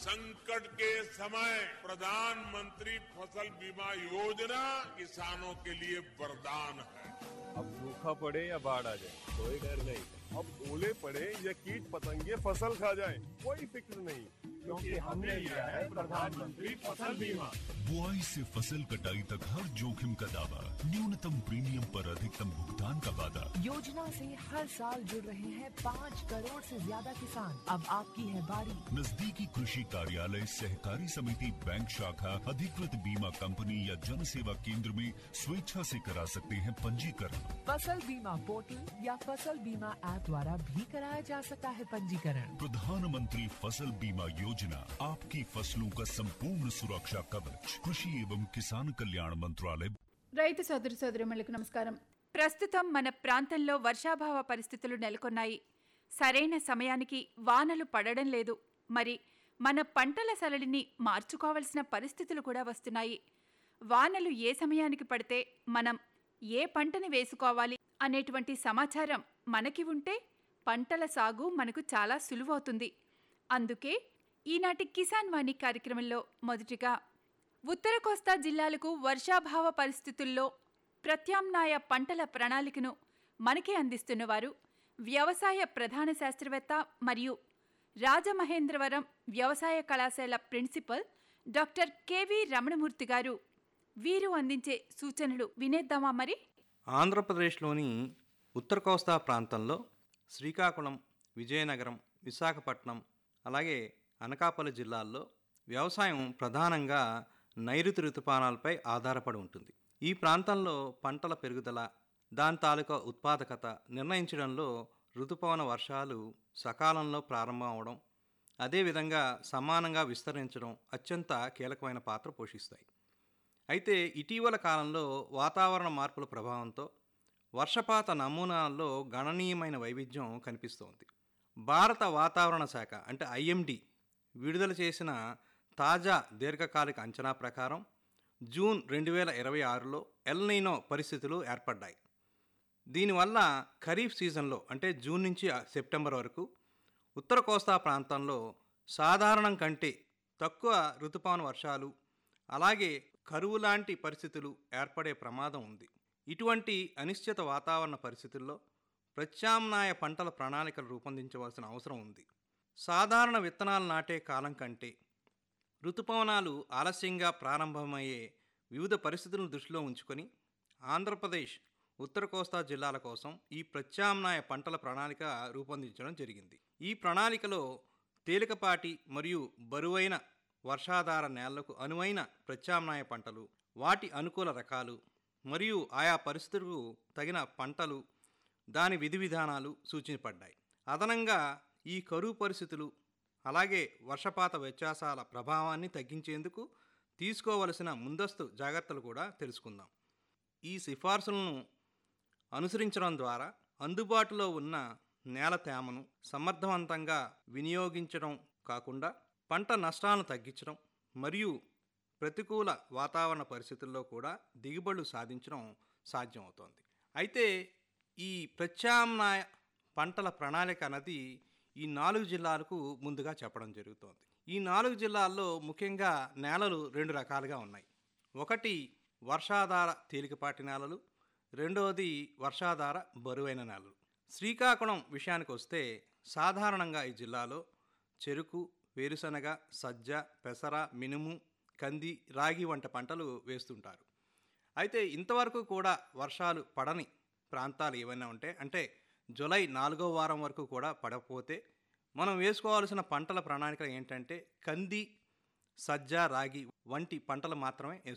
संकट के समय प्रधानमंत्री फसल बीमा योजना किसानों के लिए वरदान है अब सूखा पड़े या बाढ़ आ जाए कोई डर नहीं अब ओले पड़े या कीट पतंगे फसल खा जाए कोई फिक्र नहीं क्योंकि हमने लिया है प्रधानमंत्री फसल बीमा बुआई से फसल कटाई तक हर जोखिम का दावा न्यूनतम प्रीमियम पर अधिकतम भुगतान का वादा योजना से हर साल जुड़ रहे हैं पाँच करोड़ से ज्यादा किसान अब आपकी है बारी नजदीकी कृषि कार्यालय सहकारी समिति बैंक शाखा अधिकृत बीमा कंपनी या जन सेवा केंद्र में स्वेच्छा से करा सकते हैं पंजीकरण फसल बीमा पोर्टल या फसल बीमा ऐप द्वारा भी कराया जा सकता है पंजीकरण प्रधानमंत्री फसल बीमा योजना आपकी फसलों का संपूर्ण सुरक्षा कवच कृषि एवं किसान कल्याण मंत्रालय రైతు సోదరి సోదరిమణులకు నమస్కారం ప్రస్తుతం మన ప్రాంతంలో వర్షాభావ పరిస్థితులు నెలకొన్నాయి సరైన సమయానికి వానలు పడడం లేదు మరి మన పంటల సరళిని మార్చుకోవాల్సిన పరిస్థితులు కూడా వస్తున్నాయి వానలు ఏ సమయానికి పడితే మనం ఏ పంటని వేసుకోవాలి అనేటువంటి సమాచారం మనకి ఉంటే పంటల సాగు మనకు చాలా సులువవుతుంది అందుకే ఈనాటి కిసాన్ వాణి కార్యక్రమంలో మొదటిగా ఉత్తర కోస్తా జిల్లాలకు వర్షాభావ పరిస్థితుల్లో ప్రత్యామ్నాయ పంటల ప్రణాళికను మనకే అందిస్తున్నవారు వ్యవసాయ ప్రధాన శాస్త్రవేత్త మరియు రాజమహేంద్రవరం వ్యవసాయ కళాశాల ప్రిన్సిపల్ డాక్టర్ కెవి రమణమూర్తి గారు వీరు అందించే సూచనలు వినేద్దామా మరి ఆంధ్రప్రదేశ్లోని ఉత్తర కోస్తా ప్రాంతంలో శ్రీకాకుళం విజయనగరం విశాఖపట్నం అలాగే అనకాపల్లి జిల్లాల్లో వ్యవసాయం ప్రధానంగా నైరుతి ఋతుపానాలపై ఆధారపడి ఉంటుంది ఈ ప్రాంతంలో పంటల పెరుగుదల దాని తాలూకా ఉత్పాదకత నిర్ణయించడంలో ఋతుపవన వర్షాలు సకాలంలో ప్రారంభం అవడం అదేవిధంగా సమానంగా విస్తరించడం అత్యంత కీలకమైన పాత్ర పోషిస్తాయి అయితే ఇటీవల కాలంలో వాతావరణ మార్పుల ప్రభావంతో వర్షపాత నమూనాల్లో గణనీయమైన వైవిధ్యం కనిపిస్తోంది భారత వాతావరణ శాఖ అంటే ఐఎండి విడుదల చేసిన తాజా దీర్ఘకాలిక అంచనా ప్రకారం జూన్ రెండు వేల ఇరవై ఆరులో ఎల్నీనో పరిస్థితులు ఏర్పడ్డాయి దీనివల్ల ఖరీఫ్ సీజన్లో అంటే జూన్ నుంచి సెప్టెంబర్ వరకు ఉత్తర కోస్తా ప్రాంతంలో సాధారణం కంటే తక్కువ ఋతుపవన వర్షాలు అలాగే కరువు లాంటి పరిస్థితులు ఏర్పడే ప్రమాదం ఉంది ఇటువంటి అనిశ్చిత వాతావరణ పరిస్థితుల్లో ప్రత్యామ్నాయ పంటల ప్రణాళికలు రూపొందించవలసిన అవసరం ఉంది సాధారణ విత్తనాలు నాటే కాలం కంటే ఋతుపవనాలు ఆలస్యంగా ప్రారంభమయ్యే వివిధ పరిస్థితులను దృష్టిలో ఉంచుకొని ఆంధ్రప్రదేశ్ ఉత్తర కోస్తా జిల్లాల కోసం ఈ ప్రత్యామ్నాయ పంటల ప్రణాళిక రూపొందించడం జరిగింది ఈ ప్రణాళికలో తేలికపాటి మరియు బరువైన వర్షాధార నేలలకు అనువైన ప్రత్యామ్నాయ పంటలు వాటి అనుకూల రకాలు మరియు ఆయా పరిస్థితులకు తగిన పంటలు దాని విధి విధానాలు సూచించబడ్డాయి అదనంగా ఈ కరువు పరిస్థితులు అలాగే వర్షపాత వ్యత్యాసాల ప్రభావాన్ని తగ్గించేందుకు తీసుకోవలసిన ముందస్తు జాగ్రత్తలు కూడా తెలుసుకుందాం ఈ సిఫార్సులను అనుసరించడం ద్వారా అందుబాటులో ఉన్న నేల తేమను సమర్థవంతంగా వినియోగించడం కాకుండా పంట నష్టాలను తగ్గించడం మరియు ప్రతికూల వాతావరణ పరిస్థితుల్లో కూడా దిగుబడులు సాధించడం సాధ్యమవుతోంది అయితే ఈ ప్రత్యామ్నాయ పంటల ప్రణాళిక అన్నది ఈ నాలుగు జిల్లాలకు ముందుగా చెప్పడం జరుగుతోంది ఈ నాలుగు జిల్లాల్లో ముఖ్యంగా నేలలు రెండు రకాలుగా ఉన్నాయి ఒకటి వర్షాధార తేలికపాటి నేలలు రెండవది వర్షాధార బరువైన నేలలు శ్రీకాకుళం విషయానికి వస్తే సాధారణంగా ఈ జిల్లాలో చెరుకు వేరుశనగ సజ్జ పెసర మినుము కంది రాగి వంటి పంటలు వేస్తుంటారు అయితే ఇంతవరకు కూడా వర్షాలు పడని ప్రాంతాలు ఏమైనా ఉంటే అంటే జూలై నాలుగో వారం వరకు కూడా పడకపోతే మనం వేసుకోవాల్సిన పంటల ప్రణాళిక ఏంటంటే కంది సజ్జ రాగి వంటి పంటలు మాత్రమే